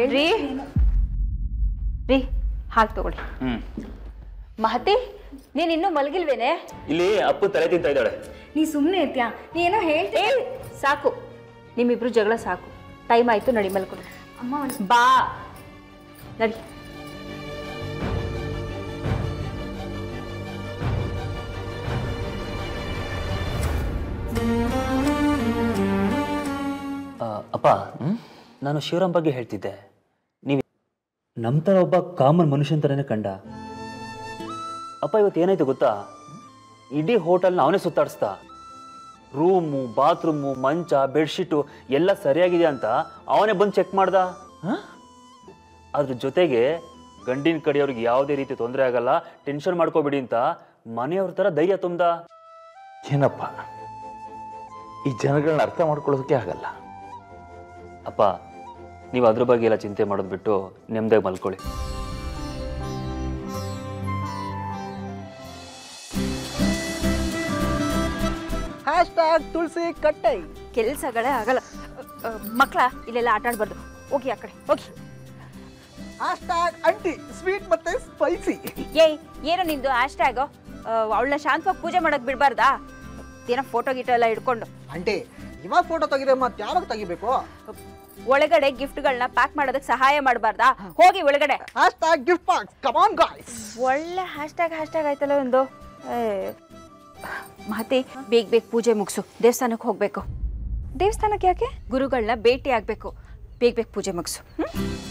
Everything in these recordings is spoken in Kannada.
ರೀ ರೀ ಹಾಗೆ ತಗೊಳ್ಳಿ ಹ್ಮ್ ಮಹತಿ ನೀನ್ ಇನ್ನೂ ಮಲಗಿಲ್ವೇನೆ ಇಲ್ಲಿ ಅಪ್ಪು ತಲೆ ತಿಂತಾ ಇದ್ದಾಳೆ ನೀ ಸುಮ್ಮನೆ ಇರ್ತೀಯಾ ನೀ ಏನೋ ಹೇಳ್ತಿ ಏ ಸಾಕು ನಿಮ್ಮಿಬ್ರು ಜಗಳ ಸಾಕು ಟೈಮ್ ಆಯ್ತು ನಡಿ ಮಲ್ಕೊಂಡು ಅಮ್ಮ ಒಂದ್ ಬಾ ನಡಿ ಆ, ಅಪ್ಪ ನಾನು ಶಿವರಾಮ್ ಬಗ್ಗೆ ಹೇಳ್ತಿದ್ದೆ ನೀವು ನಮ್ಮ ಥರ ಒಬ್ಬ ಕಾಮನ್ ಮನುಷ್ಯನ ಥರನೇ ಕಂಡ ಅಪ್ಪ ಇವತ್ತು ಏನಾಯ್ತು ಗೊತ್ತಾ ಇಡೀ ಹೋಟೆಲ್ನ ಅವನೇ ಸುತ್ತಾಡಿಸ್ದ ರೂಮು ಬಾತ್ರೂಮು ಮಂಚ ಬೆಡ್ಶೀಟು ಎಲ್ಲ ಸರಿಯಾಗಿದೆ ಅಂತ ಅವನೇ ಬಂದು ಚೆಕ್ ಮಾಡ್ದ ಹ? ಅದ್ರ ಜೊತೆಗೆ ಗಂಡಿನ ಕಡೆಯವ್ರಿಗೆ ಯಾವುದೇ ರೀತಿ ತೊಂದರೆ ಆಗಲ್ಲ ಟೆನ್ಷನ್ ಮಾಡ್ಕೋಬೇಡಿ ಅಂತ ಮನೆಯವ್ರ ಥರ ಧೈರ್ಯ ತುಂಬ್ದ ಏನಪ್ಪ ಈ ಜನಗಳನ್ನ ಅರ್ಥ ಮಾಡ್ಕೊಳ್ಳೋದಕ್ಕೆ ಆಗಲ್ಲ ಅಪ್ಪ ನೀವು ಅದ್ರ ಬಗ್ಗೆ ಎಲ್ಲ ಚಿಂತೆ ಮಾಡೋದು ಬಿಟ್ಟು ನೆಮ್ಮದಿಯಾಗಿ ಮಲ್ಕೊಳ್ಳಿ ಹ್ಯಾಶ್ ಟ್ಯಾಗ್ ತುಳಸಿ ಕಟ್ಟೈ ಕೆಲಸಗಳೇ ಆಗಲ್ಲ ಮಕ್ಕಳ ಇಲ್ಲೆಲ್ಲ ಆಟ ಆಡ್ಬಾರ್ದು ಹೋಗಿ ಆ ಕಡೆ ಹೋಗಿ ಹ್ಯಾಶ್ ಟ್ಯಾಗ್ ಅಂಟಿ ಸ್ವೀಟ್ ಮತ್ತೆ ಸ್ಪೈಸಿ ಏಯ್ ಏನೋ ನಿಂದು ಹ್ಯಾಶ್ ಟ್ಯಾಗು ಅವಳನ್ನ ಶಾಂತವಾಗಿ ಪೂಜೆ ಮಾಡಕ್ ಬಿಡ್ಬಾರ್ದಾ ಏನೋ ಫೋಟೋ ಗಿಟೋ ಎಲ್ಲ ಇಟ್ಕೊಂಡು ಅಂಟಿ ಇವಾಗ ಫೋಟೋ ತೆಗಿದೆ ಮತ್ತೆ ಯಾವಾಗ ತೆಗಿಬೇಕು ಒಳಗಡೆ ಗಿಫ್ಟ್ಗಳನ್ನ ಪ್ಯಾಕ್ ಮಾಡೋದಕ್ಕೆ ಸಹಾಯ ಮಾಡಬಾರ್ದಾ ಹೋಗಿ ಒಳಗಡೆ hashtag gift box come on guys ಒಳ್ಳೆ ಹ್ಯಾಶ್ ಟ್ಯಾಗ್ ಹ್ಯಾಶ್ ಟ್ಯಾಗ್ ಆಯ್ತಲ್ಲ ಒಂದು ಏ, ಮಹತಿ ಬೇಗ ಬೇಗ ಪೂಜೆ ಮುಗಿಸು ದೇವಸ್ಥಾನಕ್ಕೆ ಹೋಗ್ಬೇಕು ದೇವಸ್ಥಾನಕ್ಕೆ ಯಾಕೆ ಗುರುಗಳನ್ನ ಭೇಟಿ ಆಗ್ಬೇಕು ಬೇಗ ಬೇಗ ಪೂಜೆ ಮುಗಿಸು ಹ್ಮ್?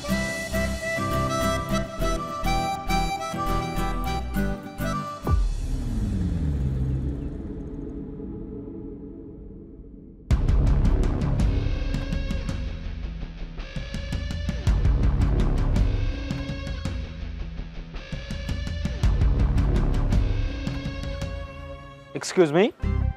ಎಕ್ಸ್ಕ್ಯೂಸ್ ಮೀ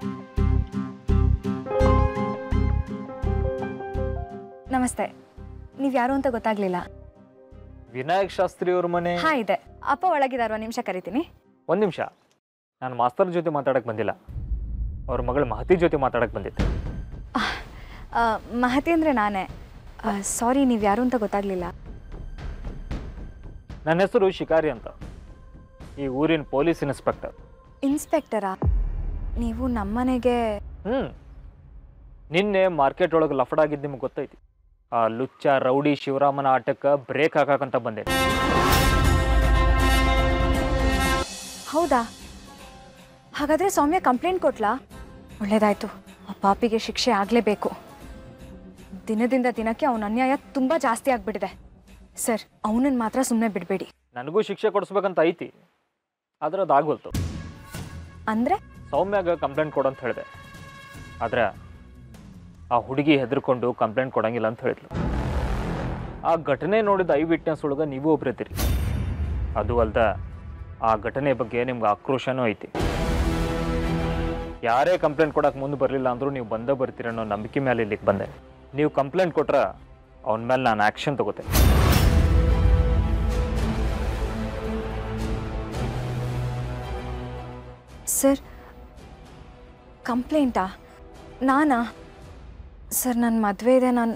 ನಮಸ್ತೆ ನೀವು ಯಾರು ಅಂತ ಗೊತ್ತಾಗ್ಲಿಲ್ಲ ವಿನಾಯಕ್ ಶಾಸ್ತ್ರಿ ಅವ್ರ ಮನೆ ಹಾ ಇದೆ ಅಪ್ಪ ಒಳಗಿದಾರ ಒಂದು ನಿಮಿಷ ಕರಿತೀನಿ ಒಂದು ನಿಮಿಷ ನಾನು ಮಾಸ್ತರ್ ಜೊತೆ ಮಾತಾಡಕ್ಕೆ ಬಂದಿಲ್ಲ ಅವ್ರ ಮಗಳು ಮಹತಿ ಜೊತೆ ಮಾತಾಡಕ್ಕೆ ಬಂದಿದ್ದೆ ಆ, ಮಹತಿ ಅಂದರೆ ನಾನೇ ಸಾರಿ ನೀವು ಯಾರು ಅಂತ ಗೊತ್ತಾಗ್ಲಿಲ್ಲ ನನ್ನ ಹೆಸರು ಶಿಕಾರಿ ಅಂತ ಈ ಊರಿನ ಪೊಲೀಸ್ ಇನ್ಸ್ಪೆಕ್ಟರ್ ಇನ್ಸ್ಪೆಕ್ಟರಾ ನೀವು ನಮ್ಮನೆಗೆ ಹ್ಞೂ ನಿನ್ನೆ ಮಾರ್ಕೆಟ್ ಒಳಗೆ ಲಫಡಾಗಿದ್ದು ನಿಮ್ಗೆ ಗೊತ್ತೈತಿ ಆ ಲುಚ್ಚ ರೌಡಿ ಶಿವರಾಮನ ಆಟಕ್ಕೆ ಬ್ರೇಕ್ ಹಾಕಕ್ಕಂತ ಬಂದೆ ಹೌದಾ ಹಾಗಾದರೆ ಸೌಮ್ಯ ಕಂಪ್ಲೇಂಟ್ ಕೊಟ್ಲಾ ಒಳ್ಳೇದಾಯ್ತು ಆ ಪಾಪಿಗೆ ಶಿಕ್ಷೆ ಆಗಲೇಬೇಕು ದಿನದಿಂದ ದಿನಕ್ಕೆ ಅವನ ಅನ್ಯಾಯ ತುಂಬ ಜಾಸ್ತಿ ಆಗಿಬಿಟ್ಟಿದೆ ಸರ್ ಅವನನ್ನು ಮಾತ್ರ ಸುಮ್ಮನೆ ಬಿಡಬೇಡಿ ನನಗೂ ಶಿಕ್ಷೆ ಕೊಡಿಸ್ಬೇಕಂತ ಐತಿ ಆದ್ರೆ ಅದು ಆಗೋಲ್ತು ಅಂದರೆ ಸೌಮ್ಯಾಗ ಕಂಪ್ಲೇಂಟ್ ಕೊಡು ಅಂತ ಹೇಳಿದೆ ಆದ್ರೆ ಆ ಹುಡುಗಿ ಹೆದರ್ಕೊಂಡು ಕಂಪ್ಲೇಂಟ್ ಕೊಡಂಗಿಲ್ಲ ಅಂತ ಹೇಳಿದ್ಲು ಆ ಘಟನೆ ನೋಡಿದ ಐ ವಿಟ್ನೆಸ್ ಒಳಗೆ ನೀವು ಒಬ್ರಿದ್ದೀರಿ ಅದು ಅಲ್ದ ಆ ಘಟನೆ ಬಗ್ಗೆ ನಿಮ್ಗೆ ಆಕ್ರೋಶನೂ ಐತಿ ಯಾರೇ ಕಂಪ್ಲೇಂಟ್ ಕೊಡಕ್ಕೆ ಮುಂದೆ ಬರಲಿಲ್ಲ ಅಂದರೂ ನೀವು ಬಂದೇ ಬರ್ತೀರ ಅನ್ನೋ ನಂಬಿಕೆ ಮೇಲೆ ಇಲ್ಲಿಗೆ ಬಂದೆ ನೀವು ಕಂಪ್ಲೇಂಟ್ ಕೊಟ್ರೆ ಅವನ ಮೇಲೆ ನಾನು ಆ್ಯಕ್ಷನ್ ತಗೋತೇನೆ ಸರ್ ಕಂಪ್ಲೇಂಟಾ ನಾನಾ ಸರ್ ನನ್ನ ಮದುವೆ ಇದೆ ನಾನು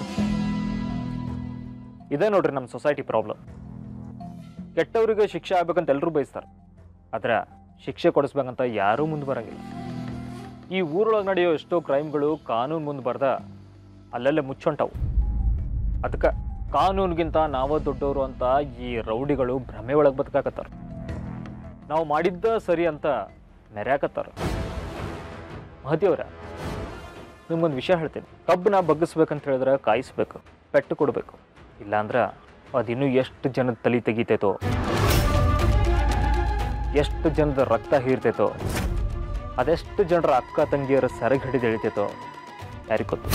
ಇದೇ ನೋಡ್ರಿ ನಮ್ಮ ಸೊಸೈಟಿ ಪ್ರಾಬ್ಲಮ್ ಕೆಟ್ಟವರಿಗೆ ಶಿಕ್ಷೆ ಆಗ್ಬೇಕಂತ ಎಲ್ಲರೂ ಬಯಸ್ತಾರೆ ಆದ್ರೆ ಶಿಕ್ಷೆ ಕೊಡಿಸ್ಬೇಕಂತ ಯಾರೂ ಮುಂದೆ ಬರಂಗಿಲ್ಲ ಈ ಊರೊಳಗೆ ನಡೆಯೋ ಎಷ್ಟೋ ಕ್ರೈಮ್ಗಳು ಕಾನೂನು ಮುಂದೆ ಬರ್ದ ಅಲ್ಲಲ್ಲೇ ಮುಚ್ಚೊಂಟವು ಅದಕ್ಕೆ ಕಾನೂನಿಗಿಂತ ನಾವ ದೊಡ್ಡವರು ಅಂತ ಈ ರೌಡಿಗಳು ಭ್ರಮೆ ಒಳಗೆ ಬದುಕಾಕತ್ತಾರ ನಾವು ಮಾಡಿದ್ದ ಸರಿ ಅಂತ ಮೆರ್ಯಾಕತ್ತಾರ ಮಹತಿಯವ್ರ ನಿಮ್ಗೊಂದು ವಿಷಯ ಹೇಳ್ತೀನಿ ಕಬ್ಬನ್ನ ಬಗ್ಗಿಸ್ಬೇಕಂತ ಹೇಳಿದ್ರೆ ಕಾಯಿಸ್ಬೇಕು ಪೆಟ್ಟು ಕೊಡಬೇಕು ಇಲ್ಲಾಂದ್ರೆ ಅದಿನ್ನೂ ಎಷ್ಟು ಜನದ ತಲೆ ತೆಗಿತೈತೋ ಎಷ್ಟು ಜನದ ರಕ್ತ ಹೀರ್ತೈತೋ ಅದೆಷ್ಟು ಜನರ ಅಕ್ಕ ತಂಗಿಯರ ಸೆರಗ್ ಹಿಡಿದು ಎಳಿತೈತೋ ಯಾರಿಗೆ ಗೊತ್ತು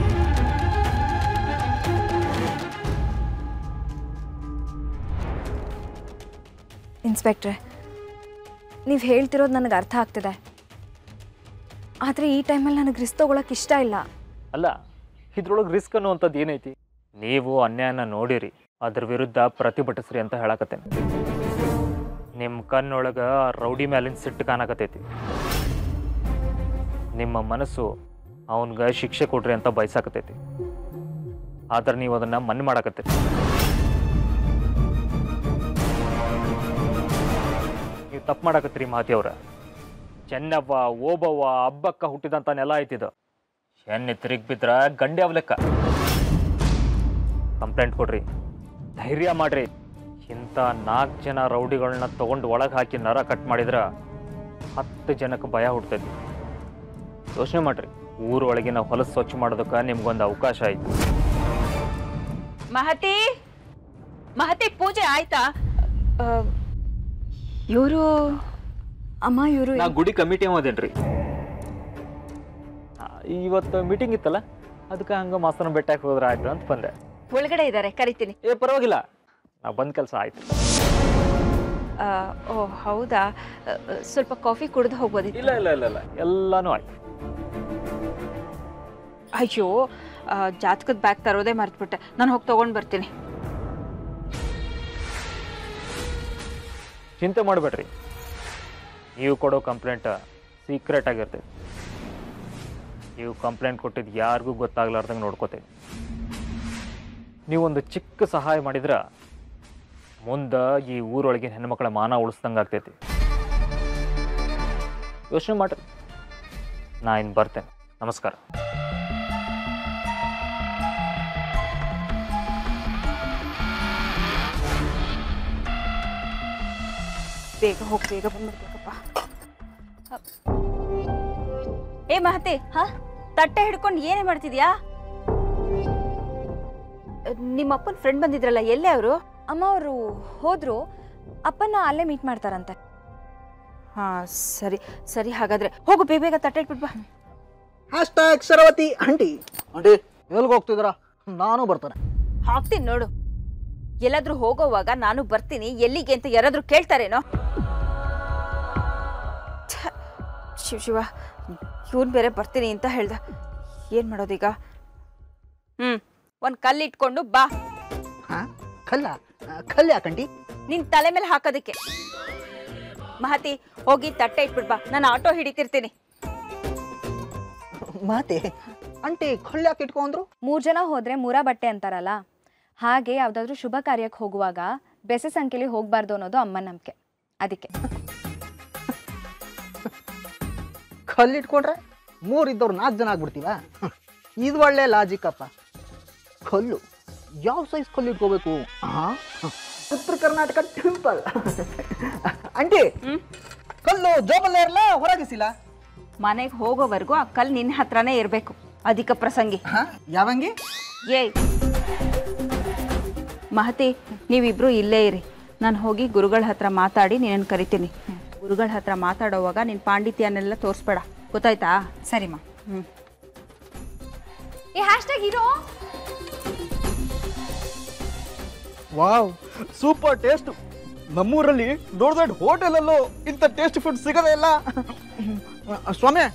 ಇನ್ಸ್ಪೆಕ್ಟ್ರೆ ನೀವು ಹೇಳ್ತಿರೋದು ನನಗೆ ಅರ್ಥ ಆಗ್ತಿದೆ ಆದರೆ ಈ ಟೈಮಲ್ಲಿ ನನಗೆ ರಿಸ್ಕ್ ತೊಗೊಳಕ್ಕೆ ಇಷ್ಟ ಇಲ್ಲ ಅಲ್ಲ ಇದ್ರೊಳಗೆ ರಿಸ್ಕ್ ಅನ್ನುವಂಥದ್ದು ಏನೈತಿ ನೀವು ಅನ್ಯಾಯನ ನೋಡಿರಿ ಅದ್ರ ವಿರುದ್ಧ ಪ್ರತಿಭಟಿಸ್ರಿ ಅಂತ ಹೇಳಕತ್ತೇನೆ ನಿಮ್ಮ ಕಣ್ಣೊಳಗೆ ಆ ರೌಡಿ ಮ್ಯಾಲಿನ ಸಿಟ್ಟು ಕಾಣಕತ್ತೈತಿ ನಿಮ್ಮ ಮನಸ್ಸು ಅವನ್ಗೆ ಶಿಕ್ಷೆ ಕೊಡ್ರಿ ಅಂತ ಬಯಸಾಕತೈತಿ ಆದ್ರೆ ನೀವು ಅದನ್ನು ಮಣ್ಣು ಮಾಡಕತ್ತೀರಿ ನೀವು ತಪ್ಪು ಮಾಡಕತ್ತೀರಿ ಮಾತಿ ಅವ್ರ ಚೆನ್ನವ್ವ ಓಬವ್ವ ಹಬ್ಬಕ್ಕ ಹುಟ್ಟಿದಂಥ ನೆಲ ಐತಿದು ಎಣ್ಣೆ ತಿರುಗಿ ಬಿದ್ರ ಗಂಡೆ ಲೆಕ್ಕ ಕಂಪ್ಲೇಂಟ್ ಕೊಡ್ರಿ ಧೈರ್ಯ ಮಾಡ್ರಿ ಇಂಥ ನಾಲ್ಕು ಜನ ರೌಡಿಗಳನ್ನ ತಗೊಂಡು ಒಳಗೆ ಹಾಕಿ ನರ ಕಟ್ ಮಾಡಿದ್ರ ಹತ್ತು ಜನಕ್ಕೆ ಭಯ ಹುಡ್ತೈತಿ ಯೋಚನೆ ಮಾಡ್ರಿ ಊರೊಳಗಿನ ಹೊಲಸು ಸ್ವಚ್ಛ ಮಾಡೋದಕ್ಕೆ ನಿಮ್ಗೊಂದು ಅವಕಾಶ ಆಯ್ತು ಮಹತಿ ಮಹತಿ ಪೂಜೆ ಆಯ್ತಾ ಇವರು ಅಮ್ಮ ಇವರು ನಾ ಗುಡಿ ಕಮಿಟಿ ಅದೇನ್ರಿ ಇವತ್ತು ಮೀಟಿಂಗ್ ಇತ್ತಲ್ಲ ಅದಕ್ಕೆ ಹಂಗ ಮಾಸ್ತನ ಬೆಟ್ಟಕ್ಕೆ ಹೋದ್ರೆ ಆಯ್ತು ಅಂತ ಬಂದೆ ಒಳಗಡೆ ಇದ್ದಾರೆ ಕರಿತೀನಿ ಏ ಪರವಾಗಿಲ್ಲ ನಾ ಬಂದ ಕೆಲಸ ಆಯ್ತು ಆ, ಓ ಹೌದಾ ಆ, ಸ್ವಲ್ಪ ಕಾಫಿ ಕುಡಿದು ಹೋಗ್ಬೋದಿತ್ತು ಇಲ್ಲ ಇಲ್ಲ ಇಲ್ಲ ಇಲ್ಲ ಎಲ್ಲಾನು ಆಯ್ತು ಅಯ್ಯೋ ಆ, ಜಾತಕದ ಬ್ಯಾಗ್ ತರೋದೇ ಮರ್ತ್ಬಿಟ್ಟೆ ನಾನು ಹೋಗಿ ತಗೊಂಡು ಬರ್ತೀನಿ ಚಿಂತೆ ಮಾಡಬೇಡ್ರಿ ನೀವು ಕೊಡೋ ಕಂಪ್ಲೇಂಟ್ ಸೀಕ್ರೆಟ್ ಆಗಿರ್ತೈತಿ ನೀವು ಕಂಪ್ಲೇಂಟ್ ಕೊಟ್ಟಿದ್ದು ಯಾರಿಗೂ ಗೊತ್ತಾಗ್ಲಾರ್ದಂಗೆ ನೋಡ್ಕೋತೇವೆ ನೀವೊಂದು ಚಿಕ್ಕ ಸಹಾಯ ಮಾಡಿದ್ರೆ ಮುಂದೆ ಈ ಊರೊಳಗಿನ ಹೆಣ್ಮಕ್ಳ ಮಾನ ಉಳಿಸ್ದಂಗೆ ಆಗ್ತೈತಿ ಯೋಚನೆ ಮಾಡ್ರಿ ನಾ ಇನ್ನು ಬರ್ತೇನೆ ನಮಸ್ಕಾರ ಬೇಗ ಹೋಗಿ ಬೇಗ ಬಂದ್ಬಿಡ್ಬೇಕಪ್ಪ ಏ ಮಹತಿ ಹಾ ತಟ್ಟೆ ಹಿಡ್ಕೊಂಡು ಏನೇ ಮಾಡ್ತಿದ್ಯಾ ನಿಮ್ಮಪ್ಪನ ಫ್ರೆಂಡ್ ಬಂದಿದ್ರಲ್ಲ ಎಲ್ಲೇ ಅವರು ಅಮ್ಮ ಅವರು ಹೋದ್ರು ಅಪ್ಪನ ಅಲ್ಲೇ ಮೀಟ್ ಮಾಡ್ತಾರಂತೆ ಹಾ ಸರಿ ಸರಿ ಹಾಗಾದ್ರೆ ಹೋಗು ಬೇಗ ಬೇಗ ತಟ್ಟೆ ಇಟ್ಬಿಟ್ ಬಾ hashtag Sharavathi aunty aunty ಎಲ್ಗೆ ಹೋಗ್ತಿದ್ದೀರಾ ನಾನು ಬರ್ತಾನೆ ಹಾಕ್ತೀನಿ ನೋಡು ಎಲ್ಲಾದ್ರೂ ಹೋಗೋವಾಗ ನಾನು ಬರ್ತೀನಿ ಎಲ್ಲಿಗೆ ಅಂತ ಯಾರಾದ್ರೂ ಕೇಳ್ತಾರೇನೋ ಛ, ಶಿವ ಶಿವ ಇವನ್ ಬೇರೆ ಬರ್ತೀನಿ ಅಂತ ಹೇಳ್ದ ಏನ್ ಮಾಡೋದೀಗ ಹ್ಮ್ ಒಂದ್ ಕಲ್ಲು ಇಟ್ಕೊಂಡು ಬಾ ಹಾ ಕಲ್ಲ ಆ, ಕಲ್ಲು ಯಾಕಂಟಿ ನಿನ್ ತಲೆ ಮೇಲೆ ಹಾಕೋದಕ್ಕೆ ಮಹತಿ ಹೋಗಿ ತಟ್ಟೆ ಇಟ್ಬಿಡ್ ಬಾ ನಾನು ಆಟೋ ಹಿಡಿತಿರ್ತೀನಿ ಮಾತೆ ಆಂಟಿ ಕಲ್ಲು ಯಾಕೆ ಇಟ್ಕೊಂಡ್ರು ಮೂರು ಜನ ಹೋದ್ರೆ ಮೂರ ಬಟ್ಟೆ ಅಂತಾರಲ್ಲ ಹಾಗೆ ಯಾವುದಾದ್ರೂ ಶುಭ ಕಾರ್ಯಕ್ಕೆ ಹೋಗುವಾಗ ಬೆಸೆ ಸಂಖ್ಯೆಲಿ ಹೋಗಬಾರ್ದು ಅನ್ನೋದು ಅಮ್ಮನ ನಂಬಿಕೆ ಅದಕ್ಕೆ ಕಲ್ಲು ಇಟ್ಕೊಂಡ್ರೆ ಮೂರು ಇದ್ದವ್ರು ನಾಲ್ಕು ಜನ ಆಗ್ಬಿಡ್ತೀವ ಇದು ಒಳ್ಳೆ ಲಾಜಿಕ್ ಅಪ್ಪ ಕಲ್ಲು ಯಾವ ಸೈಜ್ ಕಲ್ಲು ಇಟ್ಕೋಬೇಕು ಹಾ ಉತ್ತರ ಕರ್ನಾಟಕ ಟೆಂಪಲ್ ಆಂಟಿ ಕಲ್ಲು ಜೋಬಲ್ಲೇ ಇರಲ್ಲ ಹೊರಗಿಸಿಲ್ಲ ಮನೆಗೆ ಹೋಗೋವರೆಗೂ ಆ ಕಲ್ಲು ನಿನ್ನ ಹತ್ರನೇ ಇರಬೇಕು ಅಧಿಕ ಪ್ರಸಂಗಿ ಹಾ ಯಾವಂಗಿ ಏಯ್ ಮಹತಿ ನೀವಿಬ್ರು ಇಲ್ಲೇ ಇರಿ ನಾನು ಹೋಗಿ ಗುರುಗಳ ಹತ್ರ ಮಾತಾಡಿ ನಿನ್ನನ್ನು ಕರಿತೀನಿ ಗುರುಗಳ ಹತ್ರ ಮಾತಾಡೋವಾಗ ನಿನ್ನ ಪಾಂಡಿತ್ಯನೆಲ್ಲ ತೋರಿಸ್ಬೇಡ ಗೊತ್ತಾಯ್ತಾ ಸರಿಮಾ ಹ್ಞೂ ಈ ಹ್ಯಾಶ್ ಟ್ಯಾಗ್ ಇರೋ ವಾವ್ ಸೂಪರ್ ಟೇಸ್ಟ್ ನಮ್ಮೂರಲ್ಲಿ ದೊಡ್ಡ ದೊಡ್ಡ ಹೋಟೆಲಲ್ಲೂ ಇಂಥ ಟೇಸ್ಟ್ ಫುಡ್ ಸಿಗೋದೇ ಇಲ್ಲ ಸ್ವಾಮಿ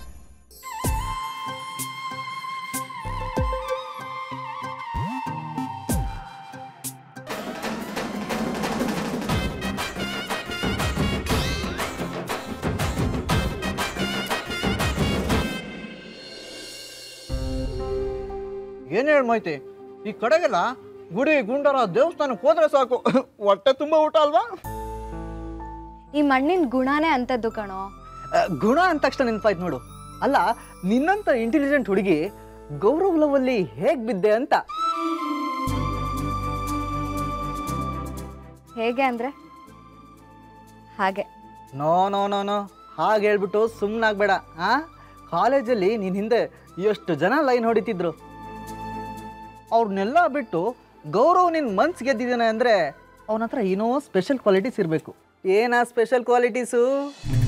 ಏನ್ ಹೇಳಿ ಮಾಹಿತಿ ಈ ಕಡೆಗೆಲ್ಲ ಗುಡಿ ಗುಂಡರ ದೇವಸ್ಥಾನಕ್ಕೆ ಹೋದ್ರೆ ಸಾಕು ಹೊಟ್ಟೆ ತುಂಬ ಊಟ ಅಲ್ವಾ ಈ ಮಣ್ಣಿನ ಗುಣನೇ ಅಂತದ್ದು ಕಣೋ ಆ, ಗುಣ ಅಂದ ತಕ್ಷಣ ನೆನಪಾಯ್ತು ನೋಡು ಅಲ್ಲ ನಿನ್ನಂತ ಇಂಟೆಲಿಜೆಂಟ್ ಹುಡುಗಿ ಗೌರವ್ ಲವಲ್ಲಿ ಹೇಗ್ ಬಿದ್ದೆ ಅಂತ ಹೇಗೆ ಅಂದರೆ ಹಾಗೆ ನೋ ನೋ ನೋ ನೋ ಹಾಗೆ ಹೇಳ್ಬಿಟ್ಟು ಸುಮ್ಮನಾಗ್ಬೇಡ ಆ ಕಾಲೇಜಲ್ಲಿ ನಿನ್ನ ಹಿಂದೆ ಎಷ್ಟು ಜನ ಲೈನ್ ಹೊಡಿತಿದ್ರು ಅವ್ರನ್ನೆಲ್ಲ ಬಿಟ್ಟು ಗೌರವ್ ನಿನ್ನ ಮನ್ಸು ಗೆದ್ದಿದ್ದಾನೆ ಅಂದರೆ ಅವನ ಹತ್ರ ಏನೋ ಸ್ಪೆಷಲ್ ಕ್ವಾಲಿಟೀಸ್ ಇರಬೇಕು ಏನಾ ಸ್ಪೆಷಲ್ ಕ್ವಾಲಿಟೀಸು